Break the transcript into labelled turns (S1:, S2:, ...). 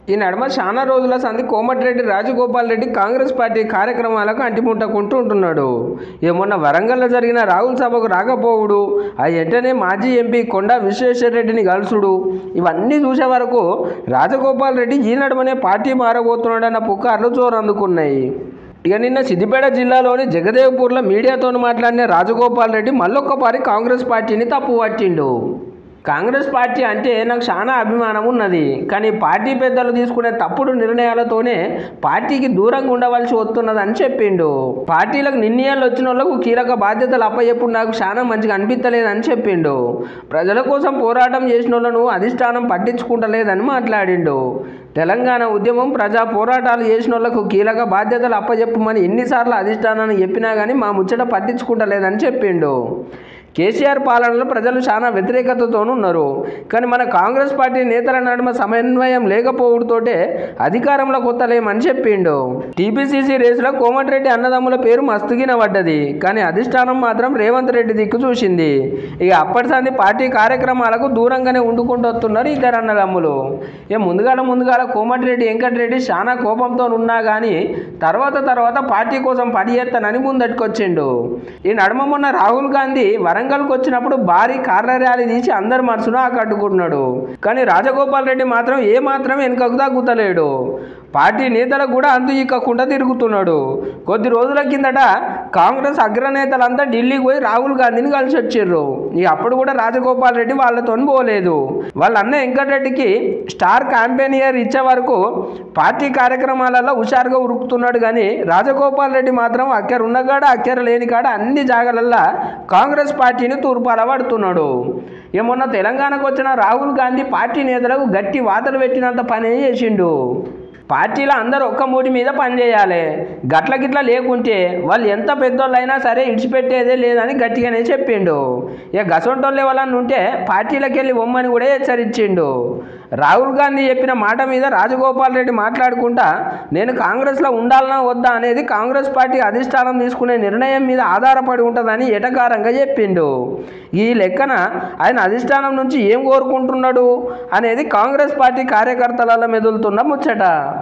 S1: ఈ నడుమ చాలా రోజుల సంది కోమటిరెడ్డి రాజగోపాల్ రెడ్డి కాంగ్రెస్ పార్టీ కార్యక్రమాలకు అంటిముట్టకుంటూ ఉంటున్నాడు ఏమన్నా వరంగల్లో జరిగిన రాహుల్ సభకు రాకపోవుడు ఆ వెంటనే మాజీ ఎంపీ కొండా విశ్వేశ్వరరెడ్డిని కలుసుడు ఇవన్నీ చూసే వరకు రాజగోపాల్ రెడ్డి ఈ నడుమనే పార్టీ మారబోతున్నాడన్న పుకార్లు జోరందుకున్నాయి ఇక నిన్న సిద్దిపేట జిల్లాలోని జగదేవ్పూర్లో మీడియాతో మాట్లాడిన రాజగోపాల్ రెడ్డి మళ్ళొక్కపారి కాంగ్రెస్ పార్టీని తప్పు పట్టిండు కాంగ్రెస్ పార్టీ అంటే నాకు చాలా అభిమానం ఉన్నది కానీ పార్టీ పెద్దలు తీసుకునే తప్పుడు నిర్ణయాలతోనే పార్టీకి దూరంగా ఉండవలసి వస్తున్నదని చెప్పిండు పార్టీలకు నిర్ణయాలు వచ్చిన వాళ్ళకు కీలక బాధ్యతలు అప్పయ్యప్పుడు నాకు చాలా మంచిగా అనిపించలేదని చెప్పిండు ప్రజల కోసం పోరాటం చేసిన వాళ్ళను అధిష్టానం పట్టించుకుంటలేదని మాట్లాడిండు తెలంగాణ ఉద్యమం ప్రజా పోరాటాలు చేసిన వాళ్ళకు కీలక బాధ్యతలు అప్పచెప్పమని ఎన్నిసార్లు అధిష్టానాన్ని చెప్పినా కానీ మా ముచ్చట పట్టించుకుంటలేదని చెప్పిండు కేసీఆర్ పాలనలో ప్రజలు చాలా వ్యతిరేకతతో ఉన్నారు కానీ మన కాంగ్రెస్ పార్టీ నేతల నడుమ సమన్వయం లేకపోవడంతోటే అధికారంలోకి వస్తలేమని చెప్పిండు టీపీసీసీ రేసులో కోమటిరెడ్డి అన్నదమ్ముల పేరు మస్తుగిన పడ్డది కానీ అధిష్టానం మాత్రం రేవంత్ రెడ్డి దిక్కు చూసింది ఇక అప్పటి సంది పార్టీ కార్యక్రమాలకు దూరంగానే వండుకుంటూ వస్తున్నారు ఇద్దరు అన్నదమ్ములు ఇక ముందుగాల ముందుగాల కోమటిరెడ్డి వెంకటరెడ్డి చాలా కోపంతో ఉన్నా కానీ తర్వాత తర్వాత పార్టీ కోసం పని చేస్తానని ముందట్టుకొచ్చిండు ఈ నడుమ మొన్న రాహుల్ గాంధీ వరంగల్కి వచ్చినప్పుడు భారీ కార్ల ర్యాలీ తీసి అందరి మనసును ఆకట్టుకుంటున్నాడు కానీ రాజగోపాల్ రెడ్డి మాత్రం ఏ మాత్రం వెనుకకు తగ్గుతలేడు పార్టీ నేతలకు కూడా అంతు ఇక్కకుండా తిరుగుతున్నాడు కొద్ది రోజుల కిందట కాంగ్రెస్ అగ్రనేతలంతా ఢిల్లీకి పోయి రాహుల్ గాంధీని కలిసి వచ్చిర్రు ఇక అప్పుడు కూడా రాజగోపాల్ రెడ్డి వాళ్ళతో పోలేదు వాళ్ళ అన్న వెంకటరెడ్డికి స్టార్ క్యాంపెయినియర్ ఇచ్చే వరకు పార్టీ కార్యక్రమాలలో హుషారుగా ఉరుకుతున్నాడు కానీ రాజగోపాల్ రెడ్డి మాత్రం అక్కర ఉన్న కాడ అక్కర లేని కాడ అన్ని జాగాలల్లో కాంగ్రెస్ పార్టీని తూర్పాల పడుతున్నాడు ఏమన్నా తెలంగాణకు వచ్చిన రాహుల్ గాంధీ పార్టీ నేతలకు గట్టి వాతలు పెట్టినంత పని చేసిండు పార్టీలో అందరూ ఒక్క మూటి మీద పనిచేయాలి గట్ల గిట్ల లేకుంటే వాళ్ళు ఎంత పెద్దోళ్ళైనా సరే ఇడిచిపెట్టేదే లేదని గట్టిగానే చెప్పిండు ఇక గసొంటోళ్ళు ఎవరన్నా ఉంటే పార్టీలకు వెళ్ళి ఒమ్మని కూడా హెచ్చరించిండు రాహుల్ గాంధీ చెప్పిన మాట మీద రాజగోపాల్ రెడ్డి మాట్లాడుకుంటా నేను కాంగ్రెస్లో ఉండాలనా వద్దా అనేది కాంగ్రెస్ పార్టీ అధిష్టానం తీసుకునే నిర్ణయం మీద ఆధారపడి ఉంటుందని ఎటకారంగా చెప్పిండు ఈ లెక్కన ఆయన అధిష్టానం నుంచి ఏం కోరుకుంటున్నాడు అనేది కాంగ్రెస్ పార్టీ కార్యకర్తలలో మెదులుతున్న ముచ్చట